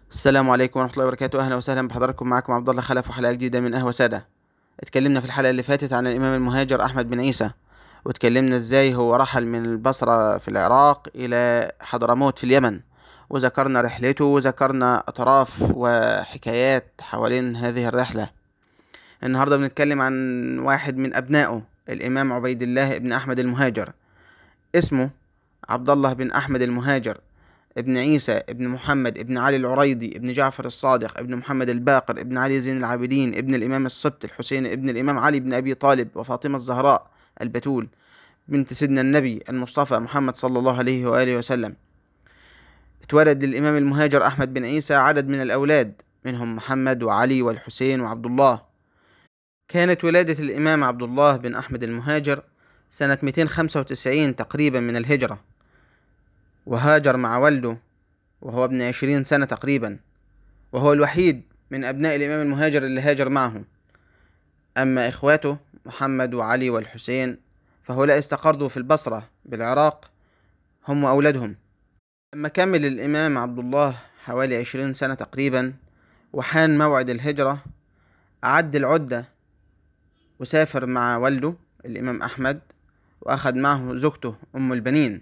السلام عليكم ورحمة الله وبركاته أهلا وسهلا بحضراتكم معكم عبد الله خلف وحلقة جديدة من قهوة سادة اتكلمنا في الحلقة اللي فاتت عن الإمام المهاجر أحمد بن عيسى واتكلمنا ازاي هو رحل من البصرة في العراق إلى حضرموت في اليمن وذكرنا رحلته وذكرنا أطراف وحكايات حوالين هذه الرحلة النهاردة بنتكلم عن واحد من أبنائه الإمام عبيد الله بن أحمد المهاجر اسمه عبد الله بن أحمد المهاجر ابن عيسى ابن محمد ابن علي العريضي ابن جعفر الصادق ابن محمد الباقر ابن علي زين العابدين ابن الإمام السبت الحسين ابن الإمام علي بن أبي طالب وفاطمة الزهراء البتول بنت سيدنا النبي المصطفى محمد صلى الله عليه وآله وسلم اتولد للإمام المهاجر أحمد بن عيسى عدد من الأولاد منهم محمد وعلي والحسين وعبد الله كانت ولادة الإمام عبد الله بن أحمد المهاجر سنة 295 تقريبا من الهجرة وهاجر مع والده وهو ابن عشرين سنة تقريبا وهو الوحيد من أبناء الإمام المهاجر اللي هاجر معه أما إخواته محمد وعلي والحسين فهؤلاء استقروا في البصرة بالعراق هم وأولادهم لما كمل الإمام عبد الله حوالي عشرين سنة تقريبا وحان موعد الهجرة أعد العدة وسافر مع والده الإمام أحمد وأخذ معه زوجته أم البنين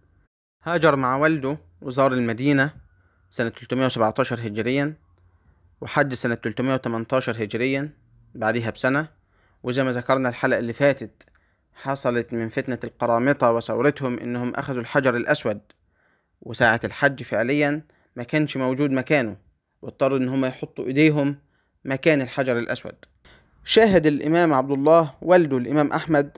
هاجر مع والده وزار المدينة سنة 317 هجريا وحج سنة 318 هجريا بعدها بسنة وزي ما ذكرنا الحلقة اللي فاتت حصلت من فتنة القرامطة وثورتهم إنهم أخذوا الحجر الأسود وساعة الحج فعليا ما كانش موجود مكانه واضطروا إن هم يحطوا إيديهم مكان الحجر الأسود شاهد الإمام عبد الله والده الإمام أحمد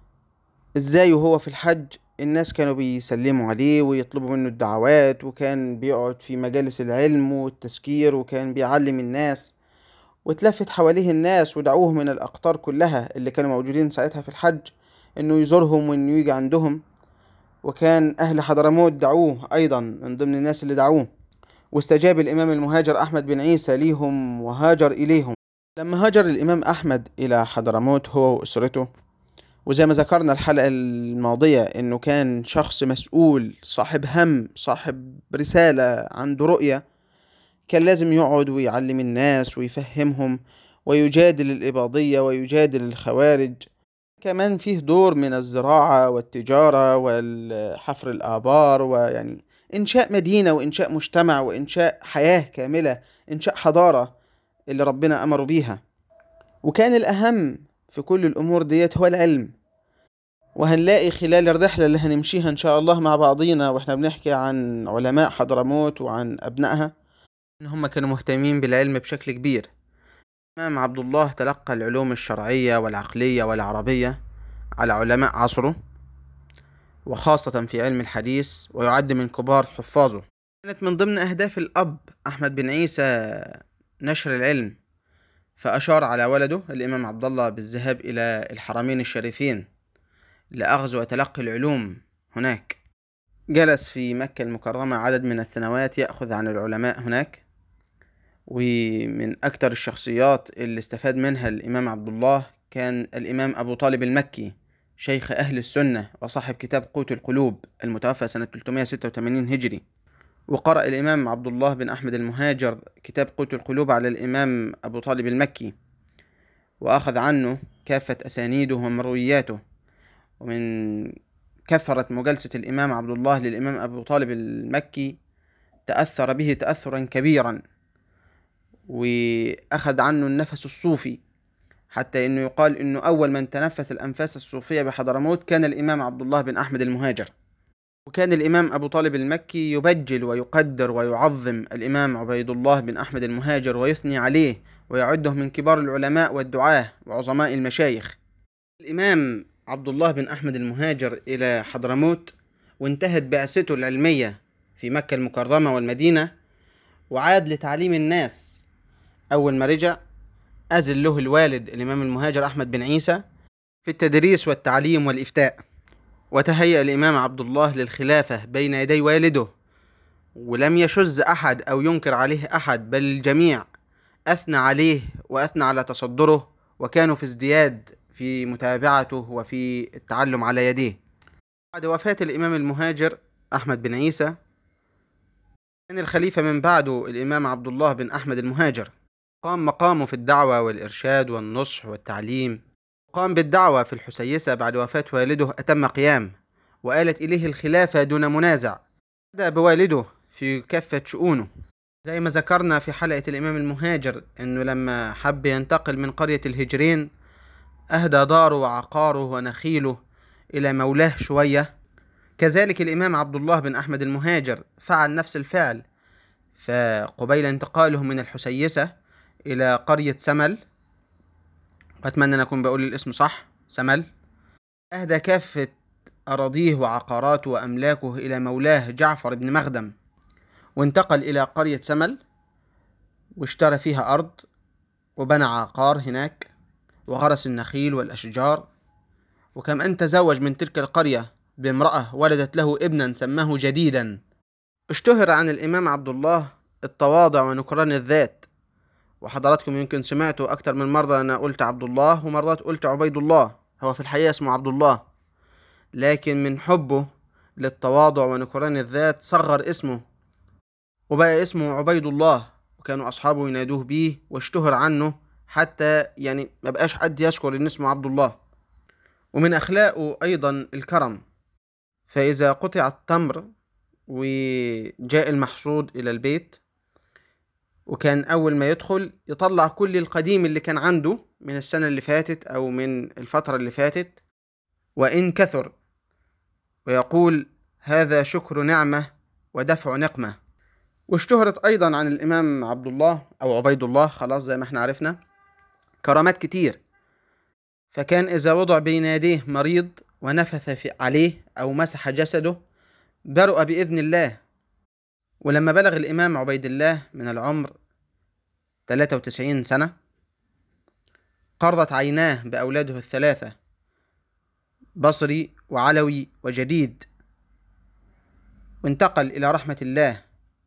إزاي وهو في الحج الناس كانوا بيسلموا عليه ويطلبوا منه الدعوات وكان بيقعد في مجالس العلم والتذكير وكان بيعلم الناس واتلفت حواليه الناس ودعوه من الأقطار كلها اللي كانوا موجودين ساعتها في الحج إنه يزورهم وإنه يجي عندهم وكان أهل حضرموت دعوه أيضا من ضمن الناس اللي دعوه واستجاب الإمام المهاجر أحمد بن عيسى ليهم وهاجر إليهم لما هاجر الإمام أحمد إلى حضرموت هو وأسرته وزي ما ذكرنا الحلقة الماضية إنه كان شخص مسؤول صاحب هم صاحب رسالة عنده رؤية كان لازم يقعد ويعلم الناس ويفهمهم ويجادل الإباضية ويجادل الخوارج كمان فيه دور من الزراعة والتجارة والحفر الآبار ويعني إنشاء مدينة وإنشاء مجتمع وإنشاء حياة كاملة إنشاء حضارة اللي ربنا أمره بيها وكان الأهم في كل الأمور ديت هو العلم وهنلاقي خلال الرحلة اللي هنمشيها إن شاء الله مع بعضينا وإحنا بنحكي عن علماء حضرموت وعن أبنائها إن هم كانوا مهتمين بالعلم بشكل كبير الإمام عبد الله تلقى العلوم الشرعية والعقلية والعربية على علماء عصره وخاصة في علم الحديث ويعد من كبار حفاظه كانت من ضمن أهداف الأب أحمد بن عيسى نشر العلم فأشار على ولده الإمام عبد الله بالذهاب إلى الحرمين الشريفين لأخذ وتلقي العلوم هناك جلس في مكة المكرمة عدد من السنوات يأخذ عن العلماء هناك ومن أكثر الشخصيات اللي استفاد منها الإمام عبد الله كان الإمام أبو طالب المكي شيخ أهل السنة وصاحب كتاب قوت القلوب المتوفى سنة 386 هجري وقرأ الإمام عبد الله بن أحمد المهاجر كتاب قوت القلوب على الإمام أبو طالب المكي وأخذ عنه كافة أسانيده ومروياته ومن كثرة مجالسة الإمام عبد الله للإمام أبو طالب المكي تأثر به تأثرا كبيرا وأخذ عنه النفس الصوفي حتى إنه يقال إنه أول من تنفس الأنفاس الصوفية بحضرموت كان الإمام عبد الله بن أحمد المهاجر وكان الإمام أبو طالب المكي يبجل ويقدر ويعظم الإمام عبيد الله بن أحمد المهاجر ويثني عليه ويعده من كبار العلماء والدعاة وعظماء المشايخ الإمام عبد الله بن أحمد المهاجر إلى حضرموت وانتهت بعثته العلمية في مكة المكرمة والمدينة وعاد لتعليم الناس أول ما رجع أذن له الوالد الإمام المهاجر أحمد بن عيسى في التدريس والتعليم والإفتاء وتهيأ الإمام عبد الله للخلافة بين يدي والده ولم يشز أحد أو ينكر عليه أحد بل الجميع أثنى عليه وأثنى على تصدره وكانوا في ازدياد في متابعته وفي التعلم على يديه بعد وفاة الإمام المهاجر أحمد بن عيسى كان الخليفة من بعده الإمام عبد الله بن أحمد المهاجر قام مقامه في الدعوة والإرشاد والنصح والتعليم قام بالدعوة في الحسيسة بعد وفاة والده أتم قيام وآلت إليه الخلافة دون منازع بدأ بوالده في كافة شؤونه زي ما ذكرنا في حلقة الإمام المهاجر إنه لما حب ينتقل من قرية الهجرين أهدى داره وعقاره ونخيله إلى مولاه شوية كذلك الإمام عبد الله بن أحمد المهاجر فعل نفس الفعل فقبيل انتقاله من الحسيسة إلى قرية سمل وأتمنى أن أكون بقول الاسم صح سمل أهدى كافة أراضيه وعقاراته وأملاكه إلى مولاه جعفر بن مخدم وانتقل إلى قرية سمل واشترى فيها أرض وبنى عقار هناك وغرس النخيل والأشجار وكم تزوج من تلك القرية بامرأة ولدت له ابنا سماه جديدا اشتهر عن الإمام عبد الله التواضع ونكران الذات وحضراتكم يمكن سمعتوا أكتر من مرة أنا قلت عبد الله ومرات قلت عبيد الله هو في الحقيقة اسمه عبد الله لكن من حبه للتواضع ونكران الذات صغر اسمه وبقى اسمه عبيد الله وكانوا أصحابه ينادوه بيه واشتهر عنه حتى يعني ما بقاش حد يذكر إن اسمه عبد الله ومن أخلاقه أيضا الكرم فإذا قطع التمر وجاء المحصود إلى البيت وكان أول ما يدخل يطلع كل القديم اللي كان عنده من السنة اللي فاتت أو من الفترة اللي فاتت وإن كثر ويقول هذا شكر نعمة ودفع نقمة واشتهرت أيضا عن الإمام عبد الله أو عبيد الله خلاص زي ما احنا عرفنا كرامات كتير فكان إذا وضع بين يديه مريض ونفث في عليه أو مسح جسده برؤ بإذن الله ولما بلغ الإمام عبيد الله من العمر 93 سنة قرضت عيناه بأولاده الثلاثة بصري وعلوي وجديد وانتقل إلى رحمة الله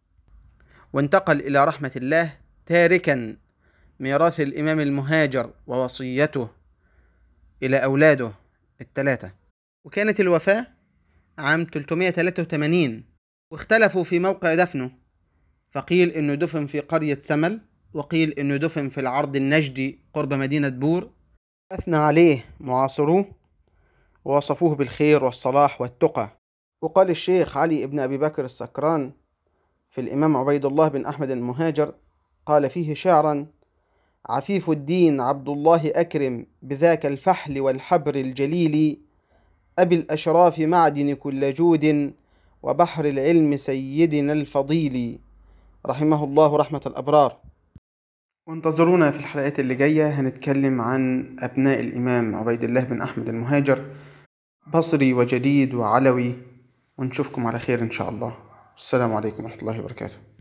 وانتقل إلى رحمة الله تاركا ميراث الإمام المهاجر ووصيته إلى أولاده الثلاثة وكانت الوفاة عام 383 واختلفوا في موقع دفنه فقيل إنه دفن في قرية سمل وقيل إنه دفن في العرض النجدي قرب مدينة بور أثنى عليه معاصروه ووصفوه بالخير والصلاح والتقى وقال الشيخ علي بن أبي بكر السكران في الإمام عبيد الله بن أحمد المهاجر قال فيه شعرا عفيف الدين عبد الله أكرم بذاك الفحل والحبر الجليل أبي الأشراف معدن كل جود وبحر العلم سيدنا الفضيل رحمه الله رحمة الأبرار وانتظرونا في الحلقات اللي جاية هنتكلم عن أبناء الإمام عبيد الله بن أحمد المهاجر بصري وجديد وعلوي ونشوفكم على خير إن شاء الله السلام عليكم ورحمة الله وبركاته